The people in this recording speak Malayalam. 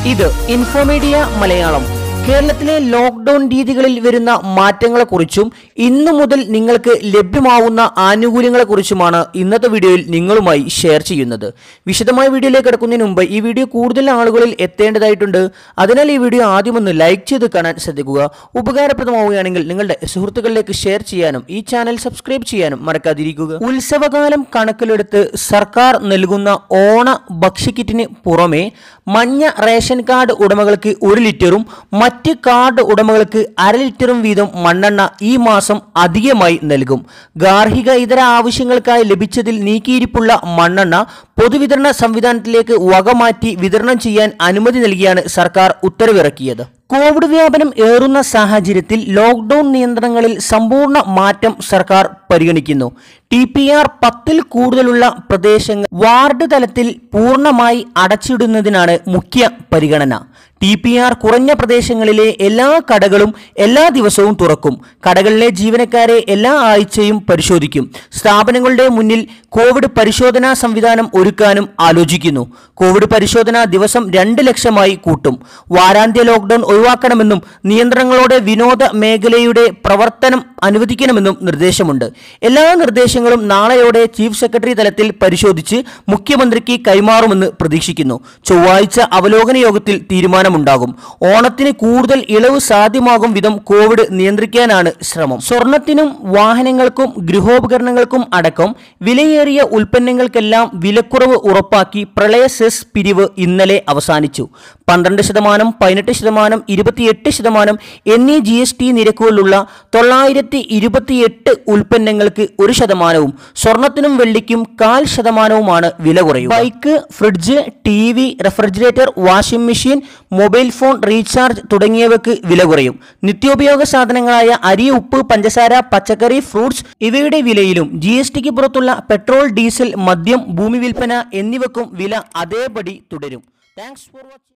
ഇത് ഇൻഫോമീഡിയ മലയാളം കേരളത്തിലെ ലോക്ക്ഡൌൺ രീതികളിൽ വരുന്ന മാറ്റങ്ങളെക്കുറിച്ചും ഇന്നു മുതൽ നിങ്ങൾക്ക് ലഭ്യമാവുന്ന ആനുകൂല്യങ്ങളെക്കുറിച്ചുമാണ് ഇന്നത്തെ വീഡിയോയിൽ നിങ്ങളുമായി ഷെയർ ചെയ്യുന്നത് വിശദമായ വീഡിയോയിലേക്ക് കിടക്കുന്നതിന് മുമ്പ് ഈ വീഡിയോ കൂടുതൽ ആളുകളിൽ എത്തേണ്ടതായിട്ടുണ്ട് അതിനാൽ ഈ വീഡിയോ ആദ്യം ഒന്ന് ലൈക്ക് ചെയ്ത് കാണാൻ ശ്രദ്ധിക്കുക ഉപകാരപ്രദമാവുകയാണെങ്കിൽ നിങ്ങളുടെ സുഹൃത്തുക്കളിലേക്ക് ഷെയർ ചെയ്യാനും ഈ ചാനൽ സബ്സ്ക്രൈബ് ചെയ്യാനും മറക്കാതിരിക്കുക ഉത്സവകാലം കണക്കിലെടുത്ത് സർക്കാർ നൽകുന്ന ഓണ ഭക്ഷ്യക്കിറ്റിന് പുറമെ മഞ്ഞ റേഷൻ കാർഡ് ഉടമകൾക്ക് ഒരു ലിറ്ററും മറ്റ് കാർഡ് ഉടമകൾക്ക് അര ലിറ്ററും വീതം മണ്ണെണ്ണ ഈ മാസം അധികമായി നൽകും ഗാർഹിക ഇതര ആവശ്യങ്ങൾക്കായി ലഭിച്ചതിൽ നീക്കിയിരിപ്പുള്ള മണ്ണെണ്ണ പൊതുവിതരണ സംവിധാനത്തിലേക്ക് വകമാറ്റി വിതരണം ചെയ്യാൻ അനുമതി നൽകിയാണ് സർക്കാർ ഉത്തരവിറക്കിയത് കോവിഡ് വ്യാപനം ഏറുന്ന സാഹചര്യത്തിൽ ലോക്ക്ഡൌൺ നിയന്ത്രണങ്ങളിൽ സമ്പൂർണ്ണ മാറ്റം സർക്കാർ പരിഗണിക്കുന്നു ടി പി ആർ പത്തിൽ കൂടുതലുള്ള പ്രദേശങ്ങൾ വാർഡ് തലത്തിൽ പൂർണ്ണമായി അടച്ചിടുന്നതിനാണ് മുഖ്യ പരിഗണന ടി പി ആർ കുറഞ്ഞ പ്രദേശങ്ങളിലെ എല്ലാ കടകളും എല്ലാ ദിവസവും തുറക്കും കടകളിലെ ജീവനക്കാരെ എല്ലാ ആഴ്ചയും പരിശോധിക്കും സ്ഥാപനങ്ങളുടെ മുന്നിൽ കോവിഡ് പരിശോധനാ സംവിധാനം ഒരുക്കാനും ആലോചിക്കുന്നു കോവിഡ് പരിശോധന ദിവസം രണ്ട് ലക്ഷമായി കൂട്ടും വാരാന്ത്യ ലോക്ക്ഡൌൺ ഒഴിവാക്കണമെന്നും നിയന്ത്രണങ്ങളോടെ വിനോദ മേഖലയുടെ പ്രവർത്തനം അനുവദിക്കണമെന്നും നിർദ്ദേശമുണ്ട് എല്ലാ നിർദ്ദേശങ്ങളും നാളെയോടെ ചീഫ് സെക്രട്ടറി തലത്തിൽ പരിശോധിച്ച് മുഖ്യമന്ത്രിക്ക് കൈമാറുമെന്ന് പ്രതീക്ഷിക്കുന്നു ചൊവ്വാഴ്ച അവലോകന യോഗത്തിൽ തീരുമാനമുണ്ടാകും ഓണത്തിന് കൂടുതൽ ഇളവ് സാധ്യമാകും വിധം കോവിഡ് നിയന്ത്രിക്കാനാണ് ശ്രമം സ്വർണത്തിനും വാഹനങ്ങൾക്കും ഗൃഹോപകരണങ്ങൾക്കും അടക്കം വിലയേറിയ ഉൽപ്പന്നങ്ങൾക്കെല്ലാം വിലക്കുറവ് ഉറപ്പാക്കി പ്രളയ സെസ് പിരിവ് ഇന്നലെ അവസാനിച്ചു പന്ത്രണ്ട് ശതമാനം പതിനെട്ട് ശതമാനം ഇരുപത്തിയെട്ട് ശതമാനം എന്നീ ജി എസ് ടി നിരക്കുകളുള്ള തൊള്ളായിരത്തി ഇരുപത്തിയെട്ട് ഉൽപ്പന്നങ്ങൾക്ക് ഒരു ശതമാനവും സ്വർണത്തിനും വെള്ളിക്കും കാൽ ശതമാനവുമാണ് വില കുറയും bike fridge T V refrigerator washing machine mobile phone recharge തുടങ്ങിയവയ്ക്ക് വില കുറയും നിത്യോപയോഗ സാധനങ്ങളായ അരി ഉപ്പ് പഞ്ചസാര പച്ചക്കറി ഫ്രൂട്ട്സ് ഇവയുടെ വിലയിലും ജി എസ് ടിക്ക് പുറത്തുള്ള പെട്രോൾ ഡീസൽ മദ്യം ഭൂമി വിൽപ്പന എന്നിവക്കും വില അതേപടി തുടരും താങ്ക്സ് ഫോർ വാച്ചിങ്